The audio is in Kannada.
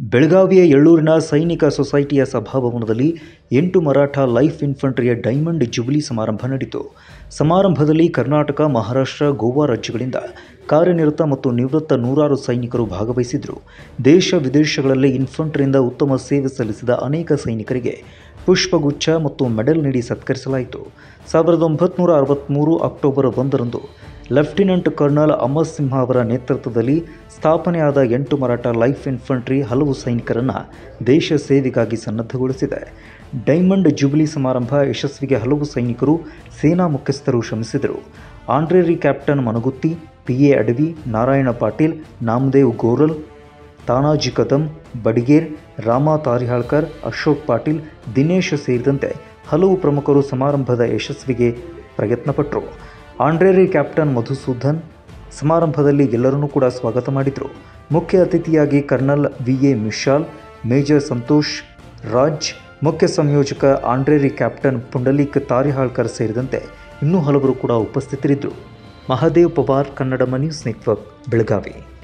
ಬೆಳಗಾವಿಯ ಎಳ್ಳೂರಿನ ಸೈನಿಕ ಸೊಸೈಟಿಯ ಸಭಾಭವನದಲ್ಲಿ ಎಂಟು ಮರಾಠ ಲೈಫ್ ಇನ್ಫಂಟ್ರಿಯ ಡೈಮಂಡ್ ಜುಬಿಲಿ ಸಮಾರಂಭ ನಡೆಯಿತು ಸಮಾರಂಭದಲ್ಲಿ ಕರ್ನಾಟಕ ಮಹಾರಾಷ್ಟ್ರ ಗೋವಾ ರಾಜ್ಯಗಳಿಂದ ಕಾರ್ಯನಿರತ ಮತ್ತು ನಿವೃತ್ತ ನೂರಾರು ಸೈನಿಕರು ಭಾಗವಹಿಸಿದ್ದರು ದೇಶ ವಿದೇಶಗಳಲ್ಲಿ ಇನ್ಫಂಟ್ರಿಯಿಂದ ಉತ್ತಮ ಸೇವೆ ಸಲ್ಲಿಸಿದ ಅನೇಕ ಸೈನಿಕರಿಗೆ ಪುಷ್ಪಗುಚ್ಛ ಮತ್ತು ಮೆಡಲ್ ನೀಡಿ ಸತ್ಕರಿಸಲಾಯಿತು ಸಾವಿರದ ಒಂಬತ್ನೂರ ಅರವತ್ತ್ಮೂರು ಅಕ್ಟೋಬರ್ ಒಂದರಂದು ಲೆಫ್ಟಿನೆಂಟ್ ಕರ್ನಲ್ ಅಮರ್ ಸಿಂಹ ಅವರ ನೇತೃತ್ವದಲ್ಲಿ ಸ್ಥಾಪನೆಯಾದ ಎಂಟು ಮರಾಠ ಲೈಫ್ ಇನ್ಫಂಟ್ರಿ ಹಲವು ಸೈನಿಕರನ್ನು ದೇಶ ಸೇವೆಗಾಗಿ ಸನ್ನದ್ಧಗೊಳಿಸಿದೆ ಡೈಮಂಡ್ ಜುಬಿಲಿ ಸಮಾರಂಭ ಯಶಸ್ವಿಗೆ ಹಲವು ಸೈನಿಕರು ಸೇನಾ ಮುಖ್ಯಸ್ಥರು ಶ್ರಮಿಸಿದರು honorary captain Managutti P A Adavi Narayana Patil Namdev Goral Tanaji Kadam Badiger Rama Tarihalkar Ashok Patil Dinesh ಸೇರಿದಂತೆ ಹಲವು ಪ್ರಮುಖರು ಸಮಾರಂಭದ ಯಶಸ್ವಿಗೆ ಪ್ರಯತ್ನಪಟ್ಟರು ಆಂಡ್ರೇರಿ ಕ್ಯಾಪ್ಟನ್ ಮಧುಸೂದನ್ ಸಮಾರಂಭದಲ್ಲಿ ಎಲ್ಲರನ್ನೂ ಕೂಡ ಸ್ವಾಗತ ಮಾಡಿದರು ಮುಖ್ಯ ಅತಿಥಿಯಾಗಿ colonel V A Mishal major Santosh Raj ಮುಖ್ಯ ಸಂಯೋಜಕ ಆಂಡ್ರೇರಿ ಕ್ಯಾಪ್ಟನ್ ಪುಂಡಲೀಕ್ ತಾರಿಹಾಳ್ಕರ್ ಸೇರಿದಂತೆ ಇನ್ನೂ ಹಲವರು ಕೂಡ ಉಪಸ್ಥಿತರಿದ್ದರು ಮಹಾದೇವ್ ಪವಾರ್ ಕನ್ನಡ ನ್ಯೂಸ್ ನೆಟ್ವರ್ಕ್ ಬೆಳಗಾವಿ